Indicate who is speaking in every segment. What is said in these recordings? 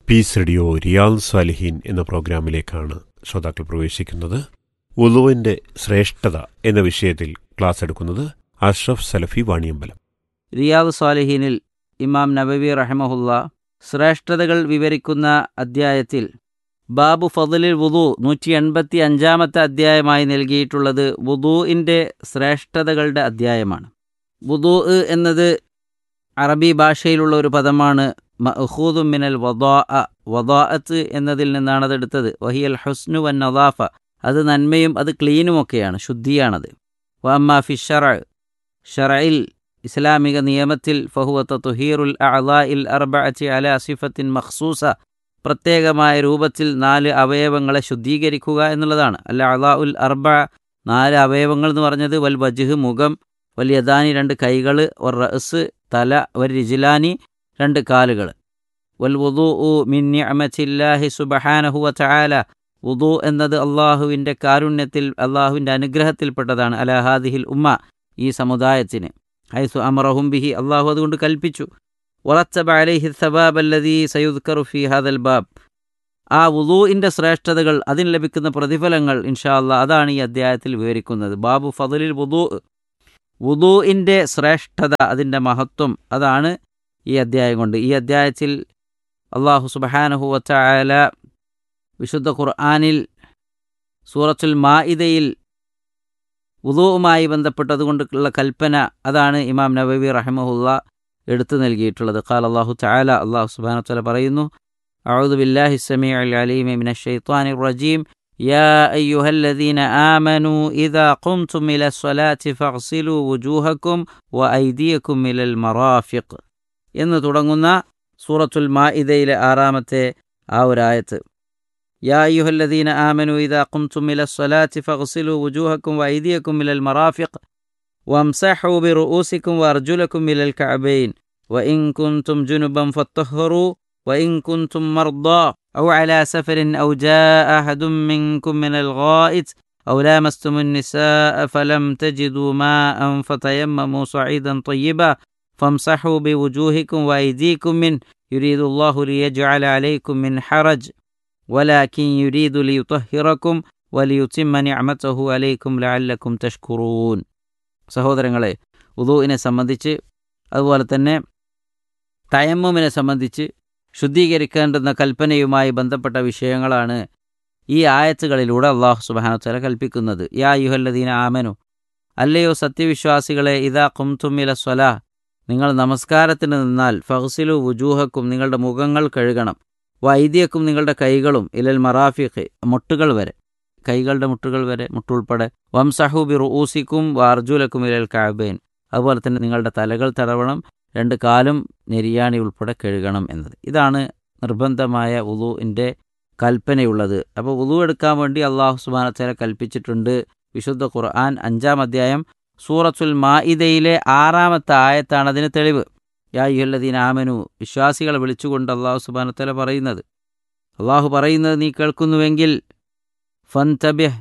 Speaker 1: piece radio റിയാൽ സാലിഹീൻ എന്ന പ്രോഗ്രാമിലേക്കാണ് ശ്രോതാക്കൾ പ്രവേശിക്കുന്നത് ഉളുവിന്റെ ശ്രേഷ്ഠത എന്ന വിഷയത്തിൽ ക്ലാസ് എടുക്കുന്നത് അഷ്റഫ് സലഫി വാണിയമ്പലം
Speaker 2: റിയാദ് സ്വാലിഹീനിൽ ഇമാം നബവി റഹമഹുല്ല ശ്രേഷ്ഠതകൾ വിവരിക്കുന്ന അദ്ധ്യായത്തിൽ ബാബു ഫضലിൽ വുദു നൂറ്റി എൺപത്തി അഞ്ചാമത്തെ അധ്യായമായി നൽകിയിട്ടുള്ളത് വുദൂഇൻ്റെ ശ്രേഷ്ഠതകളുടെ അധ്യായമാണ് വുദൂ എന്നത് അറബി ഭാഷയിലുള്ള ഒരു പദമാണ് മഹൂദു മിനൽ വദാ വദാഅത്ത് എന്നതിൽ നിന്നാണ് അത് എടുത്തത് വഹിയൽ ഹുസ്നു വൻ നദാഫ അത് നന്മയും അത് ക്ലീനുമൊക്കെയാണ് ശുദ്ധിയാണത് വമ്മ ഫി ഷറ ഷറയിൽ ഇസ്ലാമിക നിയമത്തിൽ ഫഹുവത്ത തുഹീറുൽ അഅലാ ഇൽ അർബഅത്തി അല സിഫത്തിൻ മഖ്സൂസ പ്രത്യേകമായ രൂപത്തിൽ നാല് അവയവങ്ങളെ ശുദ്ധീകരിക്കുക എന്നുള്ളതാണ് അല്ല അലാ ഉൽ അർബ നാല് അവയവങ്ങൾ എന്ന് പറഞ്ഞത് വൽ വജ്ഹ് മുഖം വൽ യദാനി രണ്ട് കൈകൾ ഒർ റഅസ് തല വൽ റിജിലാനി രണ്ട് കാലുകൾ വൽ വുദു മിൻ നിഅമത്തില്ലാഹി സുബ്ഹാനഹു വ തആല വുദു എന്നത് അള്ളാഹുവിൻ്റെ കാരുണ്യത്തിൽ അള്ളാഹുവിൻ്റെ അനുഗ്രഹത്തിൽപ്പെട്ടതാണ് അല ഹാദിഹിൽ ഉമ്മ ഈ സമുദായത്തിന് ഹൈസു അമറഹും ബിഹി അള്ളാഹു അതുകൊണ്ട് കൽപ്പിച്ചു വറത്തബ അലൈഹി സബാബ് അല്ലദീ സയുദ്കറു ഫി ഹാദൽ ബാബ് ആ വുദൂഇൻ്റെ ശ്രേഷ്ഠതകൾ അതിന് ലഭിക്കുന്ന പ്രതിഫലങ്ങൾ ഇൻഷാ അല്ലാ അതാണ് ഈ അധ്യായത്തിൽ വിവരിക്കുന്നത് ബാബു ഫضലിൽ വുദൂ വുദൂഇൻ്റെ ശ്രേഷ്ഠത അതിൻ്റെ മഹത്വം അതാണ് ഈ അധ്യായം കൊണ്ട് ഈ അധ്യായത്തിൽ അള്ളാഹു സുബഹാനഹു വച്ചായാല വിശുദ്ധ ഖുർആാനിൽ സൂറത്തുൽ മാഇദയിൽ വുദൂവുമായി ബന്ധപ്പെട്ടതുകൊണ്ടുള്ള കൽപ്പന അതാണ് ഇമാം നബവി റഹമഹുല്ല എടുത്തു നൽകിയിട്ടുള്ളത് ഖാൽ അള്ളാഹു ചായാല അള്ളാഹു സുബാന തല പറയുന്നു أعوذ بالله السميع العليم من الشيطان الرجيم يا أيها الذين آمنوا إذا قمتم إلى الصلاة فاغسلوا وجوهكم وأيديكم إلى المرافق എന്ന് തുടങ്ങുന്ന സൂറത്തുൽ മാഇദയിലെ ആറാമത്തെ ആ ഒരായത്ത് يا أيها الذين آمنوا إذا قمتم إلى الصلاة فاغسلوا وجوهكم وأيديكم إلى المرافق وامسحوا برؤوسكم وأرجلكم إلى الكعبين وإن كنتم جنبا فاطهروا وإن كنتم مرضى أو على سفر أو جاء أحد منكم من الغائط أو لامستم النساء فلم تجدوا ماء فتيمموا صعيدا طيبا فامسحوا بوجوهكم وأيديكم منه يريد الله ليجعل عليكم من حرج ولكن يريد ليطهركم وليتم نعمته عليكم لعلكم تشكرون സഹോദരങ്ങളെ ഉദുവിനെ സംബന്ധിച്ച് അതുപോലെ തന്നെ തയമ്മുമിനെ സംബന്ധിച്ച് ശുദ്ധീകരിക്കേണ്ടുന്ന കൽപ്പനയുമായി ബന്ധപ്പെട്ട വിഷയങ്ങളാണ് ഈ ആയത്തുകളിലൂടെ അള്ളാഹു സുബാനുത്തല കൽപ്പിക്കുന്നത് യാ യുഹല്ലദീന ആമനു അല്ലയോ സത്യവിശ്വാസികളെ ഇതാ കുംതുമില സ്വലാ നിങ്ങൾ നമസ്കാരത്തിന് നിന്നാൽ ഫഹ്സിലു വുജൂഹക്കും നിങ്ങളുടെ മുഖങ്ങൾ കഴുകണം വൈദ്യക്കും നിങ്ങളുടെ കൈകളും ഇലൽ മറാഫിഖ് മുട്ടുകൾ വരെ കൈകളുടെ മുട്ടുകൾ വരെ മുട്ടുൾപ്പെടെ വംസഹു ബി റൂസിക്കും വാർജുലക്കും ഇലൽ കാബേൻ അതുപോലെ തന്നെ നിങ്ങളുടെ തലകൾ തടവണം രണ്ട് കാലും നെരിയാണി ഉൾപ്പെടെ കഴുകണം എന്നത് ഇതാണ് നിർബന്ധമായ ഉദുവിൻ്റെ കൽപ്പനയുള്ളത് അപ്പോൾ ഉദു എടുക്കാൻ വേണ്ടി അള്ളാഹു സുബാനത്തേല കൽപ്പിച്ചിട്ടുണ്ട് വിശുദ്ധ ഖുർആൻ അഞ്ചാം അധ്യായം സൂറത്തുൽ മാഇദയിലെ ആറാമത്തെ ആയത്താണ് അതിന് തെളിവ് യാ യുഹല്ലദീൻ ആമനു വിശ്വാസികളെ വിളിച്ചുകൊണ്ട് അള്ളാഹു സുബാനത്തല പറയുന്നത് അള്ളാഹു പറയുന്നത് നീ കേൾക്കുന്നുവെങ്കിൽ ഫൻതബിഹ്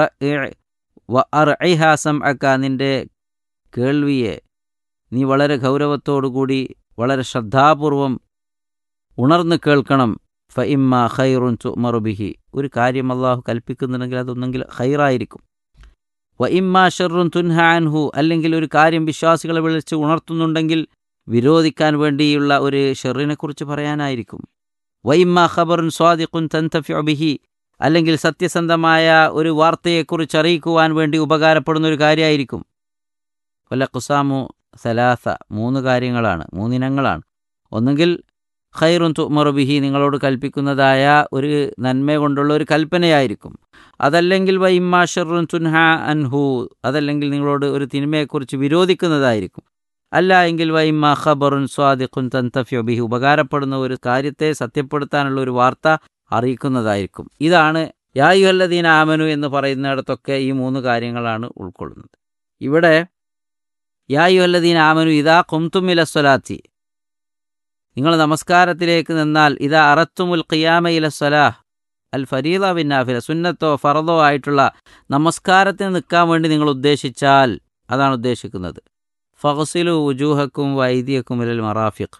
Speaker 2: വറഹാസം അക്ക നിന്റെ കേൾവിയെ നീ വളരെ ഗൗരവത്തോടുകൂടി വളരെ ശ്രദ്ധാപൂർവം ഉണർന്ന് കേൾക്കണം ഫ ഇമ്മ ഖൈറുൻ തുമറുബിഹി ഒരു കാര്യം അള്ളാഹു കൽപ്പിക്കുന്നുണ്ടെങ്കിൽ അതൊന്നെങ്കിൽ ഖൈറായിരിക്കും വ ഇമ്മ ഷെറുൻ തുൻഹാൻഹു അല്ലെങ്കിൽ ഒരു കാര്യം വിശ്വാസികളെ വിളിച്ച് ഉണർത്തുന്നുണ്ടെങ്കിൽ വിരോധിക്കാൻ വേണ്ടിയുള്ള ഒരു ഷെറിനെക്കുറിച്ച് പറയാനായിരിക്കും വ ഇമ്മ ഖബറുൻ സ്വാദിഖുൻ തൻതഫ്യു ബിഹി അല്ലെങ്കിൽ സത്യസന്ധമായ ഒരു വാർത്തയെക്കുറിച്ച് അറിയിക്കുവാൻ വേണ്ടി ഉപകാരപ്പെടുന്ന ഒരു കാര്യമായിരിക്കും വല്ല കുസാമു സലാസ മൂന്ന് കാര്യങ്ങളാണ് മൂന്നിനങ്ങളാൻ ഒന്നുകിൽ ഖൈറുൻ തുമറുബിഹി നിങ്ങളോട് കൽപ്പിക്കുന്നതായ ഒരു നന്മ കൊണ്ടുള്ള ഒരു കൽപ്പനയായിരിക്കും അതല്ലെങ്കിൽ വൈമ്മാ ഷെറുൻ തുൻഹ അൻഹു അതല്ലെങ്കിൽ നിങ്ങളോട് ഒരു തിന്മയെക്കുറിച്ച് വിരോധിക്കുന്നതായിരിക്കും അല്ല എങ്കിൽ വൈമ്മ ഖബറുൻ സ്വാദിഖുൻ തൻതഫ്യു ബിഹി ഉപകാരപ്പെടുന്ന ഒരു കാര്യത്തെ സത്യപ്പെടുത്താനുള്ള ഒരു വാർത്ത അറിയിക്കുന്നതായിരിക്കും ഇതാണ് യായുഹല്ലദീൻ ആമനു എന്ന് പറയുന്നിടത്തൊക്കെ ഈ മൂന്ന് കാര്യങ്ങളാണ് ഉൾക്കൊള്ളുന്നത് ഇവിടെ യായുഹല്ലദീൻ ആമനു ഇതാ കുംതുമില സ്വലാത്തി നിങ്ങൾ നമസ്കാരത്തിലേക്ക് നിന്നാൽ ഇതാ അറത്തുമുൽ ഖിയാമ ഇല സ്വലാഹ് അൽ ഫരീദ ബിന്നാഫില സുന്നത്തോ ഫറദോ ആയിട്ടുള്ള നമസ്കാരത്തിന് നിൽക്കാൻ വേണ്ടി നിങ്ങൾ ഉദ്ദേശിച്ചാൽ അതാണ് ഉദ്ദേശിക്കുന്നത് ഫഹസിലു ഉജൂഹക്കും വൈദിയക്കും ഇലൽ മറാഫിഖ്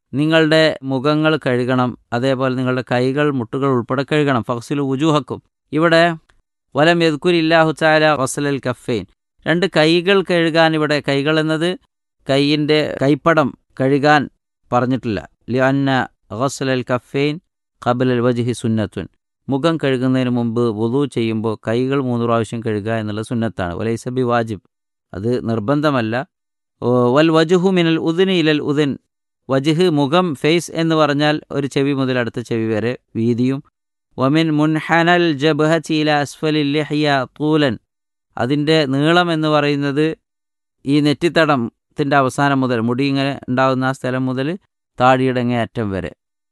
Speaker 2: നിങ്ങളുടെ മുഖങ്ങൾ കഴുകണം അതേപോലെ നിങ്ങളുടെ കൈകൾ മുട്ടുകൾ ഉൾപ്പെടെ കഴുകണം ഫക്സിൽ ഉജൂഹക്കും ഇവിടെ വലം യദ്കുരില്ലാഹു ചാല വസലൽ കഫേൻ രണ്ട് കൈകൾ കഴുകാൻ ഇവിടെ കൈകൾ എന്നത് കൈയിൻ്റെ കൈപ്പടം കഴുകാൻ പറഞ്ഞിട്ടില്ല ലിഅന്ന ഗസലൽ കഫേൻ ഖബലൽ വജ്ഹി സുന്നത്തുൻ മുഖം കഴുകുന്നതിന് മുമ്പ് വുളു ചെയ്യുമ്പോൾ കൈകൾ മൂന്ന് പ്രാവശ്യം കഴുകുക എന്നുള്ള സുന്നത്താണ് വലൈസബി വാജിബ് അത് നിർബന്ധമല്ല ഓ, വൽ വജുഹു മിനൽ ഉദിന് ഇലൽ ഉദിൻ വജ്ഹ് മുഖം ഫേസ് എന്ന് പറഞ്ഞാൽ ഒരു ചെവി മുതൽ അടുത്ത ചെവി വരെ വീതിയും വമിൻ മുൻഹനൽ ജബ്ഹത്തി ഇല അസ്ഫലിൽ ലിഹ്യ തൂലൻ അതിൻ്റെ നീളം എന്ന് പറയുന്നത് ഈ നെറ്റിത്തടത്തിൻ്റെ അവസാനം മുതൽ മുടി ഇങ്ങനെ ഉണ്ടാകുന്ന ആ സ്ഥലം മുതൽ താടിയുടെ അങ്ങേ അറ്റം വരെ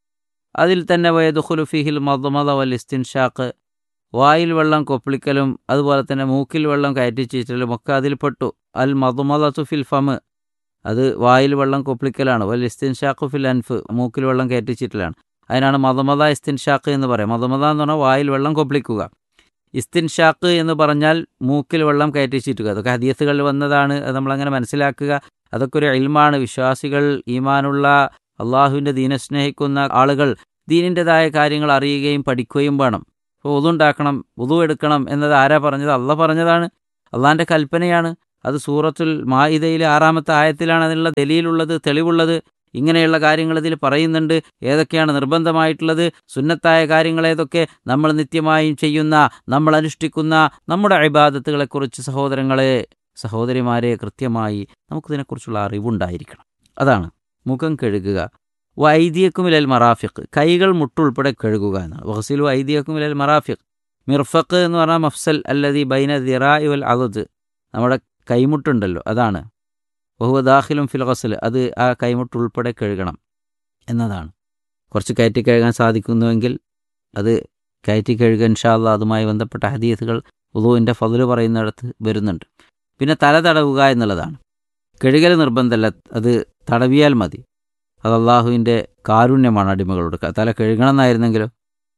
Speaker 2: അതിൽ തന്നെ വയദുഖുലു ഫിഹിൽ മദ്മദ വൽ ഇസ്തിൻഷാഖ് വായിൽ വെള്ളം കൊപ്പിളിക്കലും അതുപോലെ തന്നെ മൂക്കിൽ വെള്ളം കയറ്റിച്ചീറ്റലും ഒക്കെ അതിൽപ്പെട്ടു അൽ മദ്മദത്തു ഫിൽ ഫമ് അത് വായിൽ വെള്ളം കൊപ്പിളിക്കലാണ് വൽ ഇസ്തിൻഷാഖ് ഫിൽ അൻഫ് മൂക്കിൽ വെള്ളം കയറ്റിച്ചീറ്റലാണ് അതിനാണ് മതമത ഇസ്തിൻഷാഖ് എന്ന് പറയാം മതമത എന്ന് പറഞ്ഞാൽ വായിൽ വെള്ളം കൊപ്പിളിക്കുക ഇസ്തിൻഷാഖ് എന്ന് പറഞ്ഞാൽ മൂക്കിൽ വെള്ളം കയറ്റിച്ചിട്ടുക അതൊക്കെ ഹദീസുകളിൽ വന്നതാണ് അത് നമ്മളങ്ങനെ മനസ്സിലാക്കുക അതൊക്കെ ഒരു ഇൽമാണ് വിശ്വാസികൾ ഈമാനുള്ള അള്ളാഹുവിൻ്റെ ദീനെ സ്നേഹിക്കുന്ന ആളുകൾ ദീനിൻ്റെതായ കാര്യങ്ങൾ അറിയുകയും പഠിക്കുകയും വേണം ഇപ്പോൾ ഉതുണ്ടാക്കണം ഉതു എടുക്കണം എന്നത് ആരാ പറഞ്ഞത് അള്ള പറഞ്ഞതാണ് അള്ളാഹിൻ്റെ കൽപ്പനയാണ് അത് സൂറത്തുൽ മായിദയിലെ ആറാമത്തെ ആയത്തിലാണ് അതിനുള്ള ദലീലുള്ളത് തെളിവുള്ളത് ഇങ്ങനെയുള്ള കാര്യങ്ങൾ ഇതിൽ പറയുന്നുണ്ട് ഏതൊക്കെയാണ് നിർബന്ധമായിട്ടുള്ളത് സുന്നത്തായ കാര്യങ്ങൾ ഏതൊക്കെ നമ്മൾ നിത്യമായും ചെയ്യുന്ന നമ്മൾ അനുഷ്ഠിക്കുന്ന നമ്മുടെ അഭിബാധത്തുകളെക്കുറിച്ച് സഹോദരങ്ങളെ സഹോദരിമാരെ കൃത്യമായി നമുക്കിതിനെക്കുറിച്ചുള്ള അറിവുണ്ടായിരിക്കണം അതാണ് മുഖം കഴുകുക വൈദ്യക്കുമിലൽ മറാഫിഖ് കൈകൾ മുട്ടുൾപ്പെടെ കഴുകുക എന്നാണ് വഹസിലു വൈദ്യക്കുമിലൽ മറാഫിഖ് മിർഫക്ക് എന്ന് പറഞ്ഞാൽ മഫ്സൽ അല്ലതി ബൈന ദിറായി വൽ അതത് നമ്മുടെ കൈമുട്ടുണ്ടല്ലോ അതാണ് ബഹുവ ദാഖിലും ഫിൽ ഗസൽ അത് ആ കൈമുട്ട് ഉൾപ്പെടെ കഴുകണം എന്നതാണ് കുറച്ച് കയറ്റി കഴുകാൻ സാധിക്കുന്നുവെങ്കിൽ അത് കയറ്റി കഴുകാൻ ഇൻഷാല്ല അതുമായി ബന്ധപ്പെട്ട ഹദീസുകൾ ഉദുവിൻ്റെ ഫതില് പറയുന്നിടത്ത് വരുന്നുണ്ട് പിന്നെ തല തടവുക എന്നുള്ളതാണ് കഴുകൽ നിർബന്ധമല്ല അത് തടവിയാൽ മതി അത് അള്ളാഹുവിൻ്റെ കാരുണ്യമാണ് അടിമകളോട് ക- തല കഴുകണം എന്നായിരുന്നെങ്കിലോ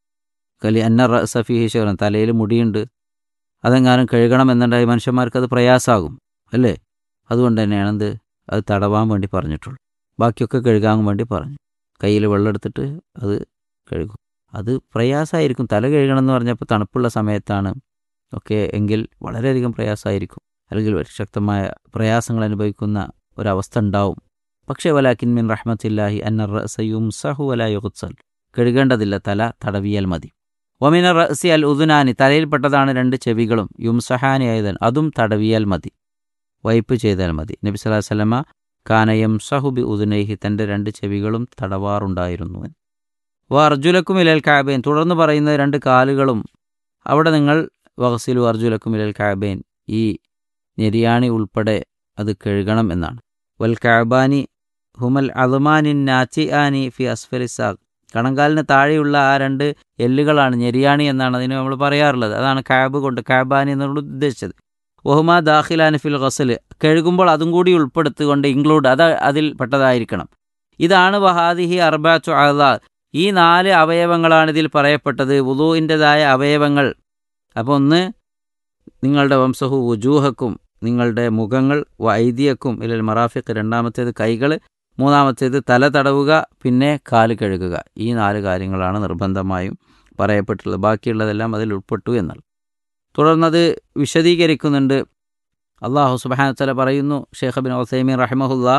Speaker 2: കലി അന്ന സഫീഹി ശോറൻ തലയിൽ മുടിയുണ്ട് അതെങ്ങാനും കഴുകണം എന്നുണ്ടായി മനുഷ്യന്മാർക്ക് അത് പ്രയാസമാകും അല്ലേ അതുകൊണ്ട് തന്നെയാണ് എന്ത് അത് തടവാൻ വേണ്ടി പറഞ്ഞിട്ടുള്ളൂ ബാക്കിയൊക്കെ കഴുകാൻ വേണ്ടി പറഞ്ഞു കയ്യിൽ വെള്ളം എടുത്തിട്ട് അത് കഴുകും അത് പ്രയാസമായിരിക്കും തല കഴുകണം എന്ന് പറഞ്ഞപ്പോൾ തണുപ്പുള്ള സമയത്താണ് ഒക്കെ എങ്കിൽ വളരെയധികം പ്രയാസമായിരിക്കും അല്ലെങ്കിൽ ഒരു ശക്തമായ പ്രയാസങ്ങൾ അനുഭവിക്കുന്ന ഒരവസ്ഥ ഉണ്ടാവും പക്ഷേ വലാക്കിൻ മിൻ റഹ്മത്തില്ലാഹി അന്നർ റസയും സഹു വല യുഹുത്സൽ കഴുകേണ്ടതില്ല തല തടവിയാൽ മതി ഒമിന റസി അൽ ഉദുനാനി തലയിൽപ്പെട്ടതാണ് രണ്ട് ചെവികളും യുംസഹാനി ആയതൻ അതും തടവിയാൽ മതി വൈപ്പ് ചെയ്താൽ മതി നബി സല്ലല്ലാഹു അലൈഹി വസല്ലമ കാനയം സഹുബി ഉദുനൈഹി തൻ്റെ രണ്ട് ചെവികളും തടവാറുണ്ടായിരുന്നു വ അർജുലക്കും ഇലൽ കാബേൻ തുടർന്ന് പറയുന്നത് രണ്ട് കാലുകളും അവിടെ നിങ്ങൾ വഹസിലു അർജുലക്കും ഇലൽ കാബേൻ ഈ നെരിയാണി ഉൾപ്പെടെ അത് കഴുകണം എന്നാണ് വൽ കാബാനി ഹുമൽ അലുമാനിൻ നാച്ചി ആനി ഫി അസ്ഫലിസാഖ് കണങ്കാലിന് താഴെയുള്ള ആ രണ്ട് എല്ലുകളാണ് ഞെരിയാണി എന്നാണ് അതിന് നമ്മൾ പറയാറുള്ളത് അതാണ് കാബ് കൊണ്ട് കാബാനി എന്നുള്ള ഉദ്ദേശിച്ചത് ഒഹുമ ദാഖിലാൻ ഫിൽ ഗസൽ കഴുകുമ്പോൾ അതും കൂടി ഉൾപ്പെടുത്തിക്കൊണ്ട് ഇൻക്ലൂഡ് അത് അതിൽ പെട്ടതായിരിക്കണം ഇതാണ് വഹാദിഹി അർബാച്ചു അഹ്ലാ ഈ നാല് അവയവങ്ങളാണ് ഇതിൽ പറയപ്പെട്ടത് വുദൂഇൻ്റെതായ അവയവങ്ങൾ അപ്പോൾ ഒന്ന് നിങ്ങളുടെ വംശഹു വുജൂഹക്കും നിങ്ങളുടെ മുഖങ്ങൾ വൈദ്യക്കും ഇല്ലൽ മറാഫിക്ക് രണ്ടാമത്തേത് കൈകൾ മൂന്നാമത്തേത് തല തടവുക പിന്നെ കാല് കഴുകുക ഈ നാല് കാര്യങ്ങളാണ് നിർബന്ധമായും പറയപ്പെട്ടുള്ളത് ബാക്കിയുള്ളതെല്ലാം അതിൽ ഉൾപ്പെട്ടു എന്നാൽ തുടർന്നത് വിശദീകരിക്കുന്നുണ്ട് അള്ളാഹു സുബാനത്തല പറയുന്നു ഷേഖ് ബിൻ ഒസൈമീൻ റഹ്മഹുല്ല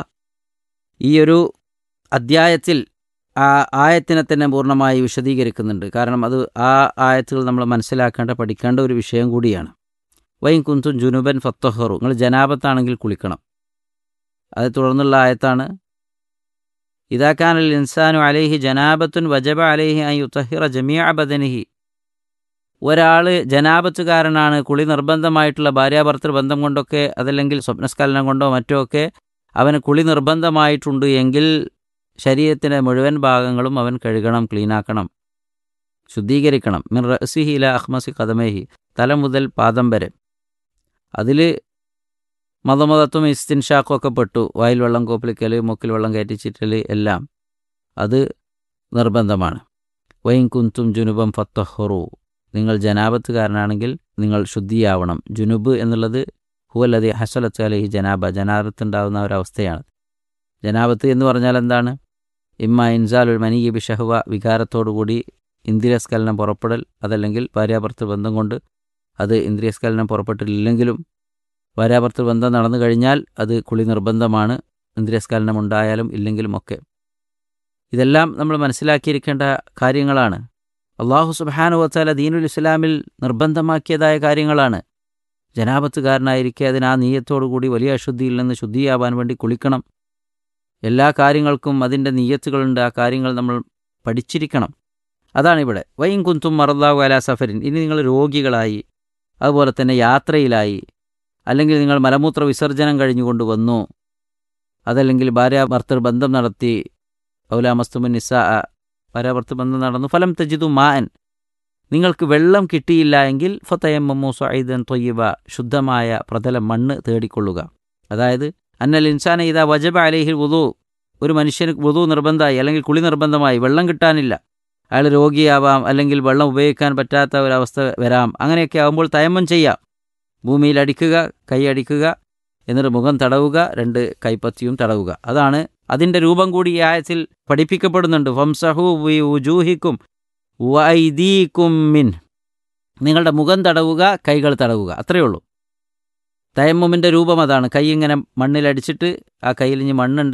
Speaker 2: ഈ ഒരു അദ്ധ്യായത്തിൽ ആ ആയത്തിനെ തന്നെ പൂർണ്ണമായി വിശദീകരിക്കുന്നുണ്ട് കാരണം അത് ആ ആയത്തുകൾ നമ്മൾ മനസ്സിലാക്കേണ്ട പഠിക്കേണ്ട ഒരു വിഷയം കൂടിയാണ് വൈൻ കുന്തും ജുനുബൻ ഫത്തഹറു നിങ്ങൾ ജനാപത്താണെങ്കിൽ കുളിക്കണം അത് തുടർന്നുള്ള ആയത്താണ് ഇതാക്കാനൽ ഇൻസാനു അലൈഹി ജനാബത്തുൻ വജബ അലൈഹി അൻ യുത്തഹിറ ജമിയ ബദനിഹി ഒരാൾ ജനാപത്തുകാരനാണ് കുളി നിർബന്ധമായിട്ടുള്ള ഭാര്യാഭർത്തൃ ബന്ധം കൊണ്ടൊക്കെ അതല്ലെങ്കിൽ സ്വപ്നസ്ഖലനം കൊണ്ടോ മറ്റോ ഒക്കെ അവന് കുളി നിർബന്ധമായിട്ടുണ്ട് എങ്കിൽ ശരീരത്തിൻ്റെ മുഴുവൻ ഭാഗങ്ങളും അവൻ കഴുകണം ക്ലീനാക്കണം ശുദ്ധീകരിക്കണം മിൻ റസിഹി ഇല അഹ്മസി കദമേഹി തല മുതൽ പാദം വരെ അതിൽ മതമതത്വം ഇസ്തിൻഷാക്കും ഒക്കെ പെട്ടു വായിൽ വെള്ളം കോപ്പിളിക്കൽ മൂക്കിൽ വെള്ളം കയറ്റിച്ചിട്ടൽ എല്ലാം അത് നിർബന്ധമാണ് വൈൻ കുന്തും ജുനുബം ഫത്തഹറു നിങ്ങൾ ജനാപത്തുകാരനാണെങ്കിൽ നിങ്ങൾ ശുദ്ധിയാവണം ജുനുബ് എന്നുള്ളത് ഹുവല്ലതി ഹസലത്ത് അലഹി ജനാബ ജനാബത്ത് ഉണ്ടാകുന്ന ഒരവസ്ഥയാണ് ജനാബത്ത് എന്ന് പറഞ്ഞാൽ എന്താണ് ഇമ്മ ഇൻസാലുൽ മനീയ ബിഷഹ്വ വികാരത്തോടുകൂടി ഇന്ദ്രിയസ്ഖലനം പുറപ്പെടൽ അതല്ലെങ്കിൽ ഭാര്യാഭർത്തൃ ബന്ധം കൊണ്ട് അത് ഇന്ദ്രിയസ്ഖലനം പുറപ്പെട്ടില്ലെങ്കിലും ഭാര്യാഭർത്തൃ ബന്ധം നടന്നു കഴിഞ്ഞാൽ അത് കുളി നിർബന്ധമാണ് ഇന്ദ്രിയസ്ഖലനം ഉണ്ടായാലും ഇല്ലെങ്കിലും ഒക്കെ ഇതെല്ലാം നമ്മൾ മനസ്സിലാക്കിയിരിക്കേണ്ട കാര്യങ്ങളാണ് അള്ളാഹു സുബാനുവത്താല ദീനുൽ ഇസ്ലാമിൽ നിർബന്ധമാക്കിയതായ കാര്യങ്ങളാണ് ജനാപത്തുകാരനായിരിക്കെ അതിന് ആ നീയത്തോടുകൂടി വലിയ അശുദ്ധിയിൽ നിന്ന് ശുദ്ധിയാവാൻ വേണ്ടി കുളിക്കണം എല്ലാ കാര്യങ്ങൾക്കും അതിൻ്റെ നീയത്തുകളുണ്ട് ആ കാര്യങ്ങൾ നമ്മൾ പഠിച്ചിരിക്കണം അതാണ് ഇവിടെ വൈൻ കുന്തും മറല്ലാഹു അല സഫരിൻ ഇനി നിങ്ങൾ രോഗികളായി അതുപോലെ തന്നെ യാത്രയിലായി അല്ലെങ്കിൽ നിങ്ങൾ മലമൂത്ര വിസർജനം കഴിഞ്ഞുകൊണ്ട് വന്നു അതല്ലെങ്കിൽ ഭാര്യ ഭർത്തൃ ബന്ധം നടത്തി ഔലാമസ്തുമൻ നിസാ ഭാര്യാഭർത്തൃ ബന്ധം നടന്നു ഫലം തജിദു മാൻ നിങ്ങൾക്ക് വെള്ളം കിട്ടിയില്ല എങ്കിൽ ഫത്തയമ്മു സൈദൻ തൊയ്യബ ശുദ്ധമായ പ്രതലം മണ്ണ് തേടിക്കൊള്ളുക അതായത് അന്നൽ ഇൻസാന ഇതാ വജബ അലഹിൽ വുതു ഒരു മനുഷ്യന് വുതു നിർബന്ധമായി അല്ലെങ്കിൽ കുളി നിർബന്ധമായി വെള്ളം കിട്ടാനില്ല അയാൾ രോഗിയാവാം അല്ലെങ്കിൽ വെള്ളം ഉപയോഗിക്കാൻ പറ്റാത്ത ഒരവസ്ഥ വരാം അങ്ങനെയൊക്കെ ആകുമ്പോൾ തയമ്മം ചെയ്യാം ഭൂമിയിൽ അടിക്കുക കൈ അടിക്കുക എന്നിട്ട് മുഖം തടവുക രണ്ട് കൈപ്പത്തിയും തടവുക അതാണ് അതിൻ്റെ രൂപം കൂടി ഈ ആയത്തിൽ പഠിപ്പിക്കപ്പെടുന്നുണ്ട് ഫംസഹു ഉജൂഹിക്കും വൈദീക്കും മിൻ നിങ്ങളുടെ മുഖം തടവുക കൈകൾ തടവുക അത്രയേ ഉള്ളൂ തയമ്മുമിൻ്റെ രൂപം അതാണ് കൈ ഇങ്ങനെ മണ്ണിലടിച്ചിട്ട് ആ കയ്യിൽ ഇനി മണ്ണുണ്ട്